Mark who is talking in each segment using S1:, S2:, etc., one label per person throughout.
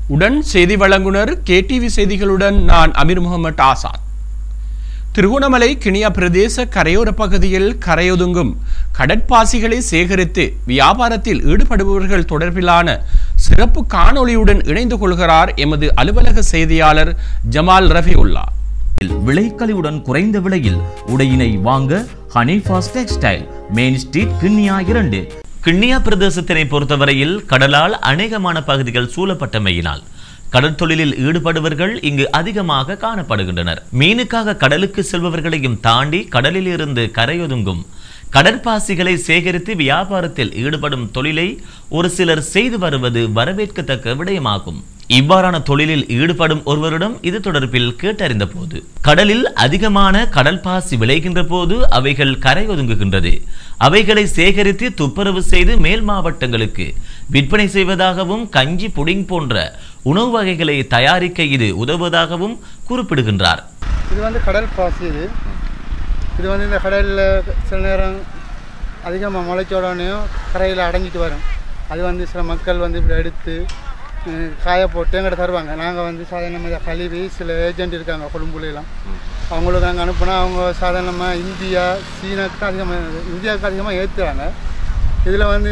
S1: உடன் செய்தி வழங்குனர் கேடிவி செய்திகளுடன் நான் அமீர் முகமது ஆசாத் திருகோணமலை கிணியா பிரதேச கரையோர பகுதியில் கரையொதுங்கும் கடற்பாசிகளை சேகரித்து வியாபாரத்தில் ஈடுபடுபவர்கள் தொடர்பிலான சிறப்பு காணொளியுடன் இணைந்து கொள்கிறார் எமது அலுவலக செய்தியாளர் ஜமால் ரஃபியுல்லா
S2: விளைக்கழிவுடன் குறைந்த விலையில் உடையினை வாங்க Hanifas textile main street Kinniya இரண்டு கிண்ணியா பிரதேசத்தினை பொறுத்தவரையில் கடலால் அநேகமான பகுதிகள் சூழப்பட்டமையினால் கடற்தொழிலில் ஈடுபடுவர்கள் இங்கு அதிகமாக காணப்படுகின்றனர் மீனுக்காக கடலுக்கு செல்பவர்களையும் தாண்டி கடலில் இருந்து கரையொதுங்கும் கடற்பாசிகளை சேகரித்து வியாபாரத்தில் ஈடுபடும் தொழிலை ஒரு சிலர் செய்து வருவது வரவேற்கத்தக்க விடயமாகும் இவ்வாறான தொழிலில் ஈடுபடும் ஒருவரிடம் இது தொடர்பில் கேட்டறிந்த போது கடலில் அதிகமான கடல் பாசி விளைகின்ற போது அவைகள் கரையொதுங்குகின்றது அவைகளை சேகரித்து துப்புரவு செய்து மேல் மாவட்டங்களுக்கு விற்பனை செய்வதாகவும் கஞ்சி புடிங் போன்ற உணவு வகைகளை தயாரிக்க இது உதவுவதாகவும் குறிப்பிடுகின்றார்
S3: இது வந்து கடல் பாசி இது இது வந்து இந்த கடலில் சில நேரம் அதிகமாக முளைச்சோடனையும் கரையில் அடைஞ்சிட்டு வரும் அது வந்து சில மக்கள் வந்து இப்படி எடுத்து அஹ், காய போட்டு எங்கிட்ட தருவாங்க நாங்கள் வந்து சாதாரணமாக இதை கழுவி சில ஏஜென்ட் இருக்காங்க கொழும்புலாம் அவங்களுக்கு நாங்கள் அனுப்புனா அவங்க சாதாரணமாக இந்தியா சீனாவுக்கு தான் அதிகமாக இந்தியாவுக்கு அதிகமாக ஏற்றுறாங்க இதில் வந்து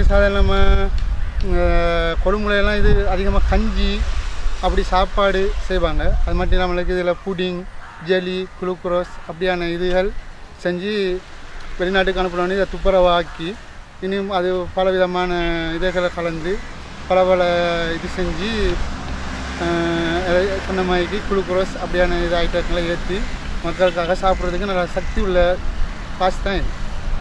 S3: சாதாரணமாக கொழும்புலையெல்லாம் இது அதிகமாக கஞ்சி அப்படி சாப்பாடு செய்வாங்க அது மட்டும் இல்லாமல் இதில் புடிங் ஜெலி குளுக்கோஸ் அப்படியான இதுகள் செஞ்சு வெளிநாட்டுக்கு அனுப்பணும்னு இதை துப்புரவாக்கி இனியும் அது பல விதமான இதுகளை கலந்து பல பல இது செஞ்சு ஆஹ், அதை சொன்ன மாதிரி குளுக்கோஸ் அப்படியான இது ஐட்டங்களை ஏற்றி மக்களுக்காக சாப்பிட்றதுக்கு நல்ல சக்தி உள்ள காசு தான் இது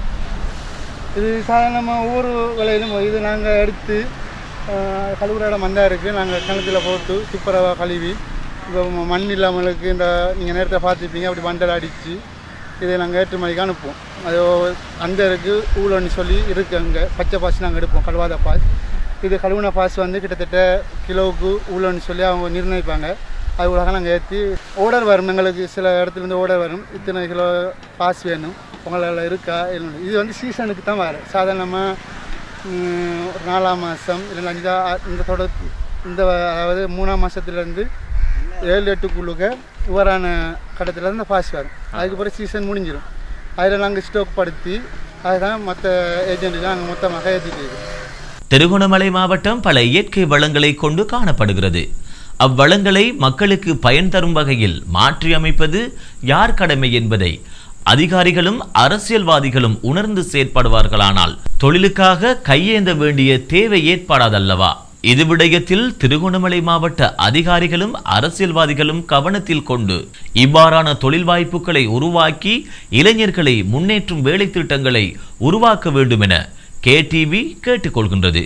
S3: இது சாதாரணமாக ஒவ்வொரு விலையிலும் இது நாங்கள் எடுத்து ஆஹ், கழுவுற இடம் மந்தா இருக்குது நாங்கள் கிணத்துல போட்டு துப்புரவாக கழுவி இப்போ ம- மண் இல்லாமலுக்கு இந்த நீங்கள் நேரத்தை பார்த்துருப்பீங்க அப்படி மண்டல் அடித்து இதை நாங்கள் ஏற்றுமதிக்கு அனுப்புவோம் அது அந்த இருக்குது ஊழல்னு சொல்லி இருக்குது அங்கே பச்சை பாசி நாங்கள் எடுப்போம் கழுவாத பாஸ் இது கழுவுன பாஸ் வந்து கிட்டத்தட்ட கிலோவுக்கு ஊழல்னு சொல்லி அவங்க நிர்ணயிப்பாங்க அது உலக நாங்கள் ஏற்றி ஓர்டர் வரும் எங்களுக்கு சில இடத்துலேருந்து ஓர்டர் வரும் இத்தனை கிலோ பாஸ் வேணும் உங்களால் இருக்கா இல்லை இது வந்து சீசனுக்கு தான் வரும் சாதாரணமாக ஒரு நாலாம் மாதம் இல்லை அஞ்சா இந்த தொடர் இந்த அதாவது மூணாம் மாதத்துலேருந்து ஏழு எட்டுக்குள்ளுக்க இவரான கடத்தில் இந்த பாஸ் வரும் அதுக்கப்புறம் சீசன் முடிஞ்சிடும் அதில் நாங்கள் ஸ்டாக் படுத்தி அதுதான் மற்ற ஏஜென்ட்டுக்கு நாங்கள் மொத்தமாக ஏற்றிட்டு இருக்கோம்
S2: திருகோணமலை மாவட்டம் பல இயற்கை வளங்களை கொண்டு காணப்படுகிறது அவ்வளங்களை மக்களுக்கு பயன் தரும் வகையில் மாற்றி அமைப்பது யார் கடமை என்பதை அதிகாரிகளும் அரசியல்வாதிகளும் உணர்ந்து செயற்படுவார்களானால் தொழிலுக்காக கையேந்த வேண்டிய தேவை ஏற்படாதல்லவா இது விடயத்தில் திருகோணமலை மாவட்ட அதிகாரிகளும் அரசியல்வாதிகளும் கவனத்தில் கொண்டு இவ்வாறான தொழில் வாய்ப்புகளை உருவாக்கி இளைஞர்களை முன்னேற்றும் வேலை திட்டங்களை உருவாக்க வேண்டும் என கேடிவி கேட்டுக்கொள்கின்றது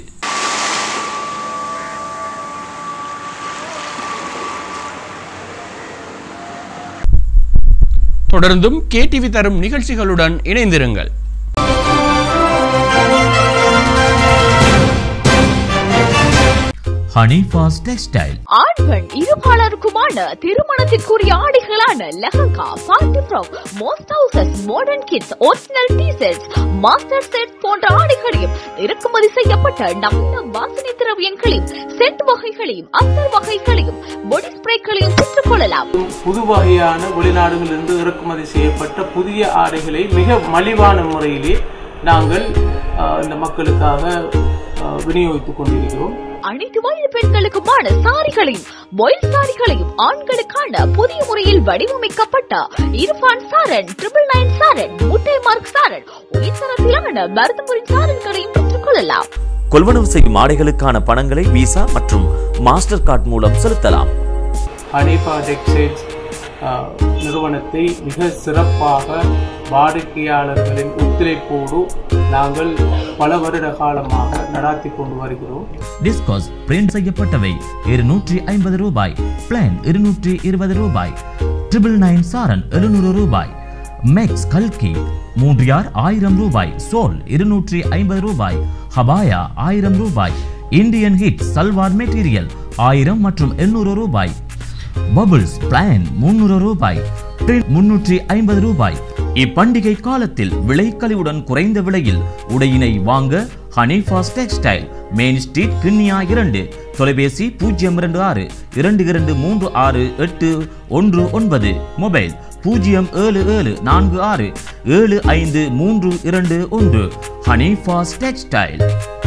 S1: தொடர்ந்தும் கேடிவி தரும் நிகழ்ச்சிகளுடன் இணைந்திருங்கள்
S2: ஹனிஃபாஸ் டெக்ஸ்டைல்
S4: ஆண் பெண் இருபாலருக்குமான திருமணத்திற்குரிய ஆடைகளான lehenga party frock most houses modern kids original T sets master set போன்ற ஆடைகளையும் இறக்குமதி செய்யப்பட்ட நவீன வாசனை திரவியங்களையும் சென்ட் வகைகளையும் அத்தர் வகைகளையும் பொடி ஸ்ப்ரேக்களையும் பெற்றுக் கொள்ளலாம்
S5: புது வகையான வெளிநாடுகளிலிருந்து இறக்குமதி செய்யப்பட்ட புதிய ஆடைகளை மிக மலிவான முறையிலே நாங்கள் அஹ், இந்த மக்களுக்காக அஹ், விநியோகித்துக் கொண்டிருக்கிறோம்
S4: அனைத்து வயது பெண்களுக்குமான சாரிகளையும் பாயில் சாரிகளையும் ஆண்களுக்கான புதிய முறையில் வடிவமைக்கப்பட்ட இர்ஃபான் சாரன் ட்ரிபிள் நைன் சாரன் முட்டை மார்க் சாரன் உயர்தரத்திலான மருத்துவரின் சாரன்களையும் பெற்றுக் கொள்ளலாம்
S2: கொள்வனவு செய்யும் ஆடைகளுக்கான பணங்களை விசா மற்றும் மாஸ்டர் கார்டு மூலம் செலுத்தலாம்
S5: ஹனிஃபா டெக்ஸ்டைல்ஸ் அஹ், நிறுவனத்தை மிக சிறப்பாக வாடிக்கையாளர்களின் ஒத்துழைப்போடு நாங்கள் பல வருட காலமாக நடாத்தி கொண்டு வருகிறோம்
S2: டிஸ்கோஸ் பிரிண்ட் செய்யப்பட்டவை இருநூற்றி ஐம்பது ரூபாய் பிளான் இருநூற்றி இருபது ரூபாய் ட்ரிபிள் நைன் சாரன் எழுநூறு ரூபாய் மெக்ஸ் கல்கி மூன்றியார் ஆயிரம் ரூபாய் சோல் இருநூற்றி ஐம்பது ரூபாய் ஹபாயா ஆயிரம் ரூபாய் இந்தியன் ஹிட் சல்வார் மெட்டீரியல் ஆயிரம் மற்றும் எண்ணூறு ரூபாய் பபிள்ஸ் பிளான் முன்னூறு ரூபாய் பிரிண்ட் முன்னூற்றி ஐம்பது ரூபாய் இப்பண்டிகை காலத்தில் விளைக்கழிவுடன் குறைந்த விலையில் உடையினை வாங்க Hanifas textile main street Kinniya இரண்டு தொலைபேசி பூஜ்ஜியம் இரண்டு ஆறு இரண்டு இரண்டு மூன்று ஆறு எட்டு ஒன்று ஒன்பது மொபைல் பூஜ்ஜியம் ஏழு ஏழு நான்கு ஆறு ஏழு ஐந்து மூன்று இரண்டு ஒன்று ஹனிஃபாஸ் டெக்ஸ்டைல்